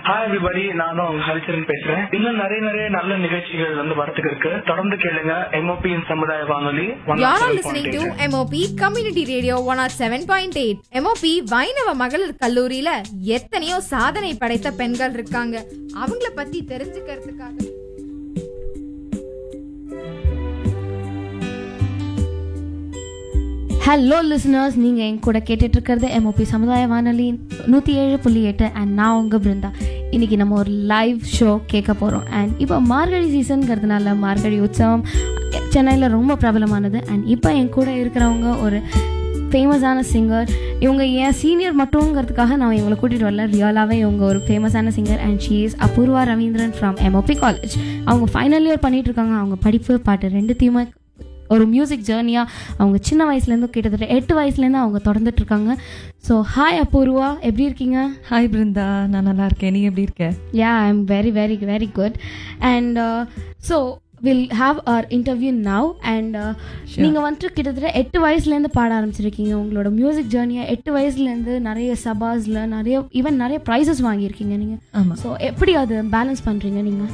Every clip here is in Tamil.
ஹாய் எவ்ரிபடி நானும் உங்க ஹரிச்சரன் பேசுறேன் இன்னும் நிறைய நிறைய நல்ல நிகழ்ச்சிகள் வந்து வரத்துக்கு இருக்கு தொடர்ந்து கேளுங்க எம்ஓபியின் சமுதாய வானொலி You're all listening to MOP Community Radio 107.8 MOP வைணவ மகளிர் கல்லூரியில எத்தனையோ சாதனை படைத்த பெண்கள் இருக்காங்க அவங்கள பத்தி தெரிஞ்சுக்கிறதுக்காக ஹலோ லிசனர்ஸ் நீங்கள் என் கூட கேட்டுட்டு இருக்கிறது எம்ஓபி சமுதாய வானொலி நூற்றி ஏழு புள்ளி எட்டு அண்ட் நான் உங்கள் பிருந்தா இன்னைக்கு நம்ம ஒரு லைவ் ஷோ கேட்க போகிறோம் அண்ட் இப்போ மார்கழி சீசன்ங்கிறதுனால மார்கழி உற்சவம் சென்னையில் ரொம்ப பிரபலமானது அண்ட் இப்போ என் கூட இருக்கிறவங்க ஒரு ஃபேமஸான சிங்கர் இவங்க ஏன் சீனியர் மட்டுங்கிறதுக்காக நான் இவங்களை கூட்டிகிட்டு வரல ரியலாகவே இவங்க ஒரு ஃபேமஸான singer and she is Apoorva Ravindran from MOP college அவங்க ஃபைனல் இயர் பண்ணிட்டு இருக்காங்க அவங்க படிப்பு பாட்டு ரெண்டுத்தையுமே ஒரு மியூசிக் ஜேர்னியாக அவங்க சின்ன வயசுலேருந்து கிட்டத்தட்ட எட்டு வயசுலேருந்து அவங்க தொடர்ந்துட்டு இருக்காங்க ஸோ ஹாய் அபூர்வா எப்படி இருக்கீங்க ஹாய் பிருந்தா நான் நல்லா இருக்கேன் நீ எப்படி இருக்க yeah I am very very very good and so will have our interview now and நீங்கள் வந்துட்டு கிட்டத்தட்ட எட்டு வயசுலேருந்து பாட ஆரம்பிச்சிருக்கீங்க உங்களோட மியூசிக் ஜேர்னியை எட்டு வயசுலேருந்து நிறைய சபாஸில் நிறைய ஈவன் நிறைய ப்ரைஸஸ் வாங்கியிருக்கீங்க நீங்கள் ஆமாம் ஸோ எப்படி அது பேலன்ஸ் பண்ணுறீங்க நீங்கள்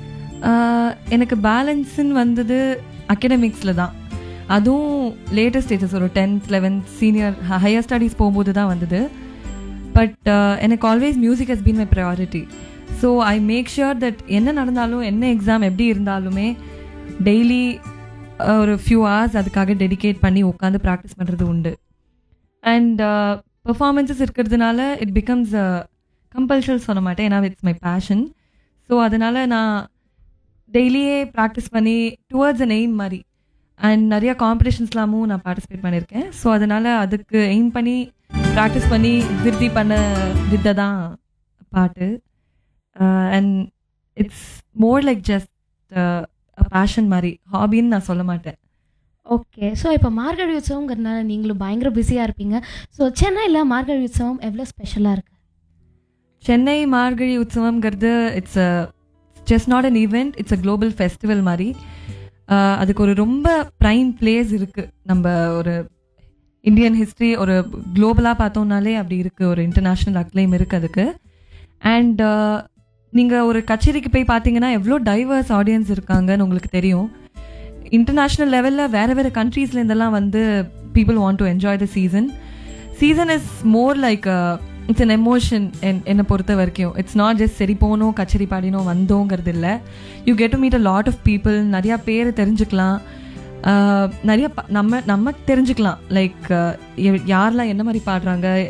எனக்கு பேலன்ஸ்ன்னு வந்தது அகடமிக்ஸில் தான் அதுவும் லேட்டஸ்ட் ஸ்டேஜஸ் ஒரு tenth eleventh senior higher studies போகும்போது தான் வந்தது பட் எனக்கு always music has been my priority so I make sure that என்ன நடந்தாலும் என்ன எக்ஸாம் எப்படி இருந்தாலுமே டெய்லி ஒரு ஃபியூ ஹவர்ஸ் அதுக்காக டெடிகேட் பண்ணி உட்காந்து ப்ராக்டிஸ் பண்ணுறது உண்டு அண்ட் பெர்ஃபார்மன்ஸஸ் இருக்கிறதுனால இட் பிகம்ஸ் கம்பல்ஷன் சொல்ல மாட்டேன் ஏன்னா இட்ஸ் மை பேஷன் ஸோ அதனால் நான் டெய்லியே ப்ராக்டிஸ் பண்ணி டுவர்ட்ஸ் அன் எய்ம் மாதிரி அண்ட் நிறைய காம்படிஷன்ஸ்லாமும் நான் பார்ட்டிசிபேட் பண்ணியிருக்கேன் ஸோ அதனால் அதுக்கு எய்ம் பண்ணி ப்ராக்டிஸ் பண்ணி விருத்தி பண்ண வித்தை தான் பாட்டு and it's more like just passion மாதிரி ஹாபின்னு நான் சொல்ல மாட்டேன் ஓகே ஸோ இப்போ மார்கழி உற்சவங்கிறதுனால நீங்களும் பயங்கர பிஸியாக இருப்பீங்க ஸோ சென்னையில் மார்கழி உற்சவம் எவ்வளோ ஸ்பெஷலாக இருக்குது சென்னை மார்கழி உற்சவம்ங்கிறது it's a just not an event it's a global festival மாதிரி அஹ், அதுக்கு ஒரு ரொம்ப ப்ரைம் பிளேஸ் இருக்குது நம்ம ஒரு இந்தியன் ஹிஸ்ட்ரி ஒரு குளோபலாக பார்த்தோம்னாலே அப்படி இருக்குது ஒரு இன்டர்நேஷ்னல் அக்ளைம் இருக்குது அதுக்கு அண்ட் நீங்கள் ஒரு கச்சேரிக்கு போய் பார்த்தீங்கன்னா எவ்வளோ டைவர்ஸ் ஆடியன்ஸ் இருக்காங்கன்னு உங்களுக்கு தெரியும் இன்டர்நேஷ்னல் லெவலில் வேறு வேறு கண்ட்ரீஸ்லேருந்தெல்லாம் வந்து people want to enjoy the season season is more like it's an emotion என் என்னை பொறுத்த வரைக்கும் இட்ஸ் நாட் ஜஸ்ட் சரி போனோம் கச்சேரி பாடினோம் வந்தோங்கிறது இல்லை you get to meet a lot of people நிறையா பேர் தெரிஞ்சுக்கலாம் ஆஹ் நிறைய ப- நம்ம நம்ம தெரிஞ்சுக்கலாம் லைக் யாரெல்லாம் என்ன மாதிரி பாடுறாங்க